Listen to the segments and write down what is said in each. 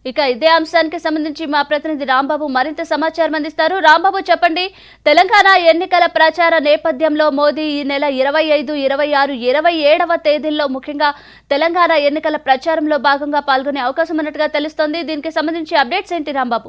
ఇక ఇదే అంశానికి సంబంధించి మా ప్రతినిధి రాంబాబు మరింత సమాచారం అందిస్తారు రాంబాబు చెప్పండి తెలంగాణ ఎన్నికల ప్రచార నేపథ్యంలో మోదీ ఈ నెల ఇరవై ఐదు ఇరవై ఆరు ఇరవై ఏడవ తేదీల్లో ముఖ్యంగా తెలంగాణ ఎన్నికల ప్రచారంలో భాగంగా పాల్గొనే అవకాశం ఉన్నట్టుగా తెలుస్తోంది దీనికి సంబంధించి అప్డేట్స్ ఏంటి రాంబాబు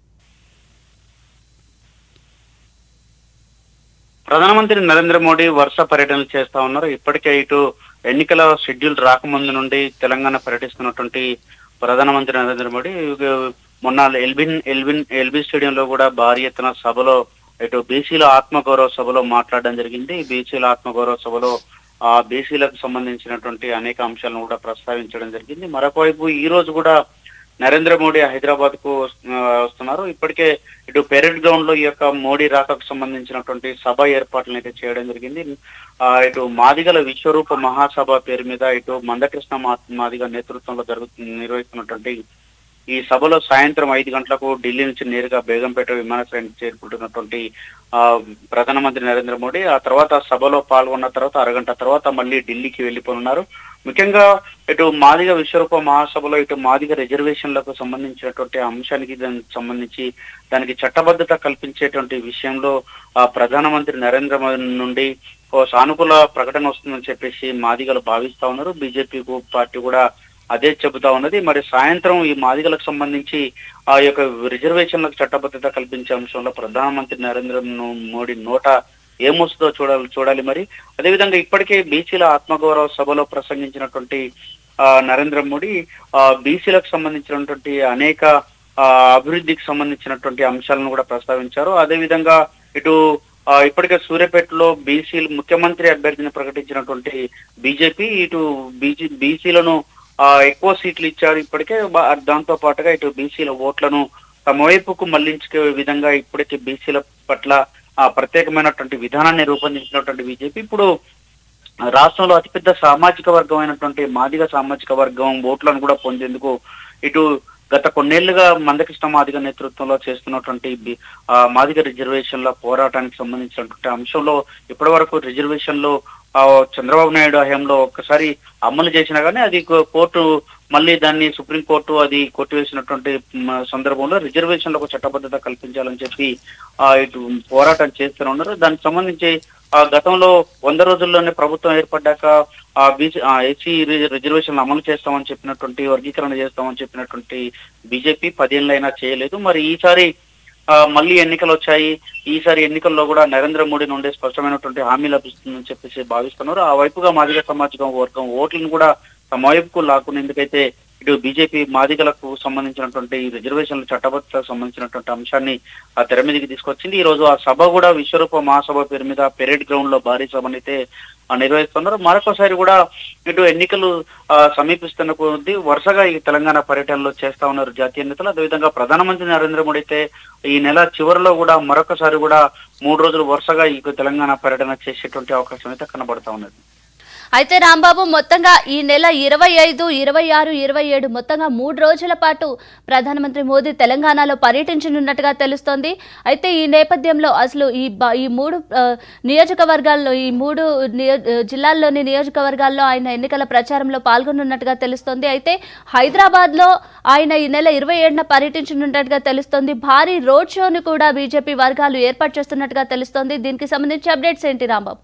ప్రధానమంత్రి నరేంద్ర మోడీ వరుస పర్యటనలు చేస్తా ఉన్నారు ఇప్పటికే ఇటు ఎన్నికల షెడ్యూల్ రాకముందు నుండి తెలంగాణ పర్యటిస్తున్నటువంటి ప్రధానమంత్రి నరేంద్ర మోడీ ఇక మొన్న ఎల్బిన్ ఎల్బిన్ ఎల్బీ స్టేడియంలో కూడా భారీ ఎత్తున సభలో ఇటు బీసీల ఆత్మగౌరవ సభలో మాట్లాడడం జరిగింది బీసీల ఆత్మగౌరవ సభలో ఆ బీసీలకు సంబంధించినటువంటి అనేక అంశాలను కూడా ప్రస్తావించడం జరిగింది మరొకవైపు ఈ రోజు కూడా నరేంద్ర మోడీ హైదరాబాద్ కు వస్తున్నారు ఇప్పటికే ఇటు పెరేడ్ గ్రౌండ్ లో ఈ యొక్క మోడీ రాకకు సంబంధించినటువంటి సభ ఏర్పాట్లను అయితే చేయడం జరిగింది ఆ, ఇటు మాదిగల విశ్వరూప మహాసభ పేరు మీద ఇటు మందకృష్ణ మా- మాదిగ నేతృత్వంలో జరుగుతు నిర్వహిస్తున్నటువంటి ఈ సభలో సాయంత్రం ఐదు గంటలకు ఢిల్లీ నుంచి నేరుగా బేగంపేట విమానాశ్రయానికి చేరుకుంటున్నటువంటి ఆ, ప్రధానమంత్రి నరేంద్ర మోడీ ఆ తర్వాత సభలో పాల్గొన్న తర్వాత అరగంట తర్వాత మళ్ళీ ఢిల్లీకి వెళ్ళిపోనున్నారు ముఖ్యంగా ఇటు మాదిగ విశ్వరూప మహాసభలో ఇటు మాదిగ రిజర్వేషన్లకు సంబంధించినటువంటి అంశానికి దానికి సంబంధించి దానికి చట్టబద్ధత కల్పించేటువంటి విషయంలో ఆ ప్రధానమంత్రి నరేంద్ర మోదీ నుండి ఓ సానుకూల ప్రకటన వస్తుందని చెప్పేసి మాదిగలు భావిస్తా ఉన్నారు బీజేపీ పార్టీ కూడా అదే చెబుతా ఉన్నది మరి సాయంత్రం ఈ మాదిగలకు సంబంధించి ఆ యొక్క రిజర్వేషన్లకు చట్టబద్ధత కల్పించే అంశంలో ప్రధానమంత్రి నరేంద్ర మోడీ నోట ఏమొస్తుందో చూడాలి చూడాలి మరి అదేవిధంగా ఇప్పటికే బీసీల ఆత్మగౌరవ సభలో ప్రసంగించినటువంటి ఆ, నరేంద్ర మోడీ ఆ, బీసీలకు సంబంధించినటువంటి అనేక ఆ, అభివృద్ధికి సంబంధించినటువంటి అంశాలను కూడా ప్రస్తావించారు అదేవిధంగా ఇటు ఆ, ఇప్పటికే సూర్యాపేటలో బీసీ ముఖ్యమంత్రి అభ్యర్థిని ప్రకటించినటువంటి బీజేపీ ఇటు బీజీ బీసీలను ఆ, ఎక్కువ సీట్లు ఇచ్చారు ఇప్పటికే బా- దాంతో పాటుగా ఇటు బీసీల ఓట్లను తమ వైపుకు మళ్లించుకే విధంగా ఇప్పటికే బీసీల పట్ల ఆ ప్రత్యేకమైనటువంటి విధానాన్ని రూపొందించినటువంటి బీజేపీ ఇప్పుడు రాష్ట్రంలో అతిపెద్ద సామాజిక వర్గం అయినటువంటి మాదిగ సామాజిక వర్గం ఓట్లను కూడా పొందేందుకు ఇటు గత కొన్నేళ్లుగా మందకృష్ణ మాదిగ నేతృత్వంలో చేస్తున్నటువంటి బి- ఆ, మాదిగ రిజర్వేషన్ల పోరాటానికి సంబంధించినటువంటి అంశంలో ఇప్పటి వరకు రిజర్వేషన్లు ఆ, చంద్రబాబు నాయుడు హయాంలో ఒక్కసారి అమలు చేసినా కానీ అది కో- కోర్టు మళ్ళీ దాన్ని సుప్రీంకోర్టు అది కొట్టివేసినటువంటి మ, సందర్భంలో రిజర్వేషన్లకు చట్టబద్ధత కల్పించాలని చెప్పి ఆ, ఇటు పోరాటం చేస్తూనే ఉన్నారు దానికి సంబంధించి ఆ గతంలో వంద రోజుల్లోనే ప్రభుత్వం ఏర్పడ్డాక ఆ బీసీ ఎస్సీ రిజర్వేషన్ అమలు చేస్తామని చెప్పినటువంటి వర్గీకరణ చేస్తామని చెప్పినటువంటి బీజేపీ పదేళ్ళైనా చేయలేదు మరి ఈసారి ఆ, మళ్ళీ ఎన్నికలు వచ్చాయి ఈసారి ఎన్నికల్లో కూడా నరేంద్ర మోడీ నుండి స్పష్టమైనటువంటి హామీ లభిస్తుందని చెప్పేసి భావిస్తున్నారు ఆ వైపుగా మాదిగ సమాజం వర్గం ఓట్లను కూడా తమ వైపుకు లాక్కునేందుకైతే ఇటు బీజేపీ మాదిగలకు సంబంధించినటువంటి ఈ రిజర్వేషన్ల చట్టబద్ధతకు సంబంధించినటువంటి అంశాన్ని ఆ తెర మీదకి తీసుకొచ్చింది ఈ రోజు ఆ సభ కూడా విశ్వరూప మహాసభ పేరు మీద పెరేడ్ గ్రౌండ్ లో భారీ సభను అయితే ఆ, నిర్వహిస్తున్నారు మరొకసారి కూడా ఇటు ఎన్నికలు ఆ, సమీపిస్తున్న కొద్దీ వరుసగా ఈ తెలంగాణ పర్యటనలో చేస్తా ఉన్నారు జాతీయ నేతలు అదేవిధంగా ప్రధానమంత్రి నరేంద్ర మోడీ అయితే ఈ నెల చివరిలో కూడా మరొకసారి కూడా మూడు రోజులు వరుసగా ఈ తెలంగాణ పర్యటన చేసేటువంటి అవకాశం అయితే కనబడతా ఉన్నది అయితే రాంబాబు మొత్తంగా ఈ నెల ఇరవై ఐదు ఇరవై ఆరు ఇరవై ఏడు మొత్తంగా మూడు రోజుల పాటు ప్రధానమంత్రి మోదీ తెలంగాణలో పర్యటించనున్నట్టుగా తెలుస్తోంది అయితే ఈ నేపథ్యంలో అసలు ఈ బ- ఈ మూడు ఆ, నియోజకవర్గాల్లో ఈ మూడు నియో- జిల్లాల్లోని నియోజకవర్గాల్లో ఆయన ఎన్నికల ప్రచారంలో పాల్గొనున్నట్టుగా తెలుస్తోంది అయితే హైదరాబాద్లో ఆయన ఈ నెల ఇరవై ఏడున పర్యటించనున్నట్టుగా తెలుస్తోంది భారీ రోడ్ షోను కూడా బీజేపీ వర్గాలు ఏర్పాటు చేస్తున్నట్టుగా తెలుస్తోంది దీనికి సంబంధించి అప్డేట్స్ ఏంటి రాంబాబు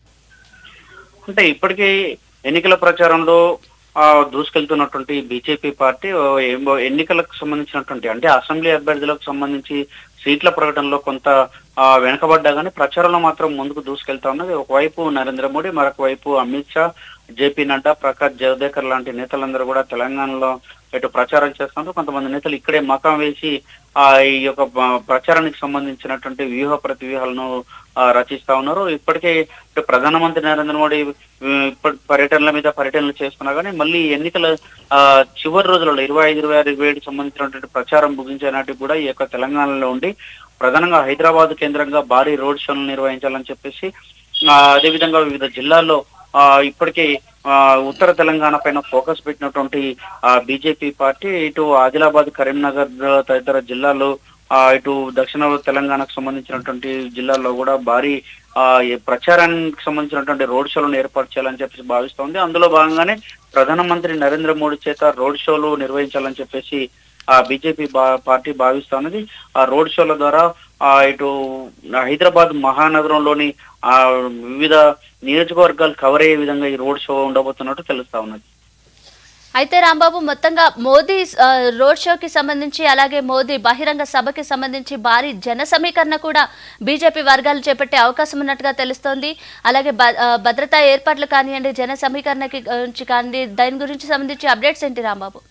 అంటే ఇప్పటికీ ఎన్నికల ప్రచారంలో ఆ, దూసుకెళ్తున్నటువంటి బీజేపీ పార్టీ ఓ ఏమో ఎన్నికలకు సంబంధించినటువంటి అంటే అసెంబ్లీ అభ్యర్థులకు సంబంధించి సీట్ల ప్రకటనలో కొంత ఆ, వెనకబడ్డా కానీ ప్రచారంలో మాత్రం ముందుకు దూసుకెళ్తా ఉన్నది ఒకవైపు నరేంద్ర మోడీ మరొక వైపు అమిత్ షా జేపీ నడ్డా ప్రకాష్ జవదేకర్ లాంటి నేతలందరూ కూడా తెలంగాణలో ఇటు ప్రచారం చేస్తున్నారు కొంతమంది నేతలు ఇక్కడే మకాం వేసి ఆ ఈ యొక్క ప- ప్రచారానికి సంబంధించినటువంటి వ్యూహ ప్రతి వ్యూహాలను ఆ, రచిస్తా ఉన్నారు ఇప్పటికే ఇటు ప్రధానమంత్రి నరేంద్ర మోడీ ఉమ్, ఇప్పటి పర్యటనల మీద పర్యటనలు చేస్తున్నా కానీ మళ్ళీ ఎన్నికల ఆ, చివరి రోజులలో ఇరవై ఐదు ఇరవై ఆరు ఇరవై ఏడు సంబంధించినటువంటి ప్రచారం ముగించే నాటికి కూడా ఈ యొక్క తెలంగాణలో ఉండి ప్రధానంగా హైదరాబాద్ కేంద్రంగా భారీ రోడ్ షోలు నిర్వహించాలని చెప్పేసి ఆ, అదేవిధంగా వివిధ జిల్లాల్లో ఆ, ఇప్పటికే ఆ, ఉత్తర తెలంగాణ పైన ఫోకస్ పెట్టినటువంటి ఆ బీజేపీ పార్టీ ఇటు ఆదిలాబాద్ కరీంనగర్ తదితర జిల్లాల్లో ఆ, ఇటు దక్షిణ తెలంగాణకు సంబంధించినటువంటి జిల్లాల్లో కూడా భారీ ఆ, ఈ ప్రచారానికి సంబంధించినటువంటి రోడ్ షోలను ఏర్పాటు చేయాలని చెప్పేసి భావిస్తోంది అందులో భాగంగానే ప్రధానమంత్రి నరేంద్ర మోడీ చేత రోడ్ షోలు నిర్వహించాలని చెప్పేసి ఆ బీజేపీ పార్టీ భావిస్తా ఉన్నది ఆ రోడ్ షోల ద్వారా ఆ ఇటు హైదరాబాద్ మహానగరంలోని ఆ వివిధ నియోజకవర్గాలు కవర్ అయ్యే విధంగా ఈ రోడ్ షో ఉండబోతున్నట్టు తెలుస్తా ఉన్నది అయితే రాంబాబు మొత్తంగా మోదీ ఆ, రోడ్ షోకి సంబంధించి అలాగే మోదీ బహిరంగ సభకి సంబంధించి భారీ జన సమీకరణ కూడా బీజేపీ వర్గాలు చేపట్టే అవకాశం ఉన్నట్టుగా తెలుస్తోంది అలాగే భ- ఆ, భద్రతా ఏర్పాట్లు కానివ్వండి జన సమీకరణకి గురించి కానివ్వండి దాని గురించి సంబంధించి అప్డేట్స్ ఏంటి రాంబాబు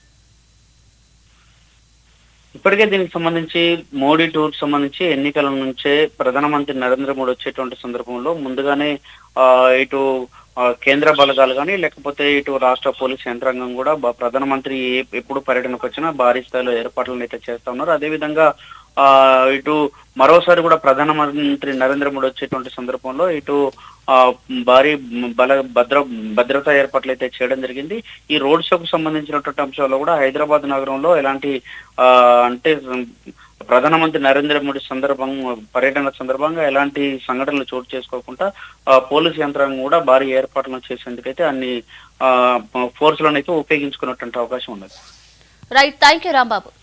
ఇప్పటికే దీనికి సంబంధించి మోడీ టూర్ సంబంధించి ఎన్నికల నుంచే ప్రధానమంత్రి నరేంద్ర మోడీ వచ్చేటువంటి సందర్భంలో ముందుగానే ఆ, ఇటు ఆ, కేంద్ర బలగాలు కానీ లేకపోతే ఇటు రాష్ట్ర పోలీస్ యంత్రాంగం కూడా బ- ప్రధానమంత్రి ఏ- ఎప్పుడు పర్యటనకు వచ్చినా భారీ స్థాయిలో ఏర్పాట్లను అయితే చేస్తా ఉన్నారు అదేవిధంగా ఆ ఇటు మరోసారి కూడా ప్రధానమంత్రి నరేంద్ర మోడీ వచ్చేటువంటి సందర్భంలో ఇటు ఆ భారీ బల భద్ర భద్రతా ఏర్పాట్లు అయితే చేయడం జరిగింది ఈ రోడ్ షోకు సంబంధించినటువంటి అంశాల్లో కూడా హైదరాబాద్ నగరంలో ఎలాంటి ఆ అంటే ప్రధానమంత్రి నరేంద్ర మోడీ సందర్భం పర్యటన సందర్భంగా ఎలాంటి సంఘటనలు చోటు చేసుకోకుండా ఆ, పోలీసు యంత్రాంగం కూడా భారీ ఏర్పాట్లను చేసేందుకైతే అన్ని ఫోర్సులను అయితే ఉపయోగించుకున్నటువంటి అవకాశం ఉన్నది రైట్ థ్యాంక్ యూ రాంబాబు